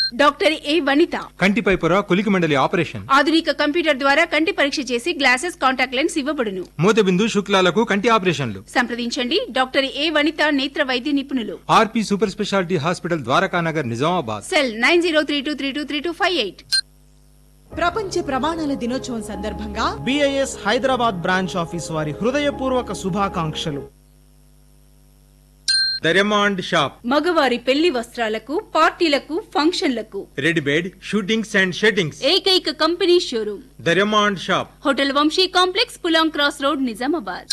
doctor ఏ వనిత కంటిపై పొర కొలికి మండలి operation ఆధునిక కంప్యూటర్ ద్వారా కంటి పరీక్ష చేసి గ్లాసెస్ కాంటాక్ట్ లెన్స్ ఇవ్వబడును మూతబిందు శుక్లాలకు కంటి ఆపరేషన్లు సంప్రదించండి డాక్టర్ ఏ వనిత నేత్ర వైద్య నిపుణులు RP Super Speciality Hospital Dwarakanagar Nizamabad cell nine zero three two three two three two five eight ప్రపంచ ప్రమాణాల దినోత్సవం సందర్భంగా బిఐఎస్ హైదరాబాద్ బ్రాంచ్ ఆఫీస్ వారి హృదయపూర్వక శుభాకాంక్షలు దర్యమాండ్ షాప్ మగవారి పెళ్లి వస్త్రాలకు పార్టీలకు ఫంక్షన్లకు red bed suitings and shirtings ఏకైక కంపెనీ షోరూమ్ దర్యమాండ్ shop hotel Vamshi complex Pulang cross road Nizamabad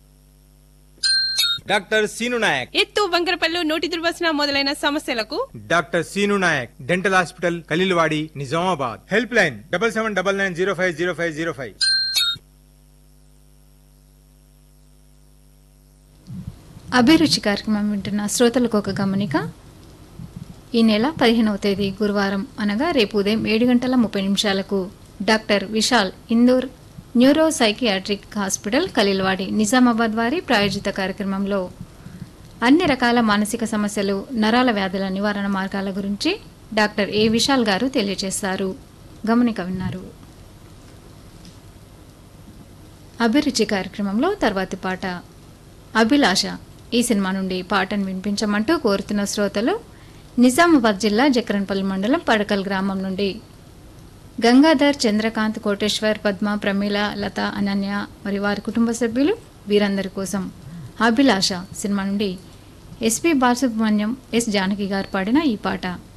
doctor Seenu Nayak ఎత్తు వంకరపల్లు నోటి దుర్వాసన మొదలైన సమస్యలకు doctor Seenu Nayak Dental Hospital Kalilwadi Nizamabad help line double seven double nine zero five zero five zero five అభిరుచి కార్యక్రమం వింటున్న శ్రోతలకు ఒక గమనిక ఈ నెల పదిహేనవ తేదీ గురువారం అనగా రేపు ఉదయం ఏడు గంటల ముప్పై నిమిషాలకు doctor Vishal Indur Neuro Psychiatric Hospital Kalilwadi Nizamabad వారి ప్రాయోజిత కార్యక్రమంలో అన్ని రకాల మానసిక సమస్యలు నరాల వ్యాధుల నివారణ మార్గాల గురించి డాక్టర్ ఏ విశాల్ గారు తెలియజేస్తారు గమనిక విన్నారు అభిరుచి కార్యక్రమంలో తర్వాతి పాట అభిలాష ఈ సినిమా నుండి పాటను వినిపించమంటూ కోరుతున్న శ్రోతలు నిజామాబాద్ జిల్లా జక్రన్పల్లి మండలం పడకల్ గ్రామం నుండి గంగాధర్ చంద్రకాంత్ కోటేశ్వర్ పద్మ ప్రమీల లత అనన్య మరి వారి కుటుంబ సభ్యులు వీరందరి కోసం అభిలాష సినిమా నుండి ఎస్పి బాలసుబ్రహ్మణ్యం ఎస్ జానకి గారు పాడిన ఈ పాట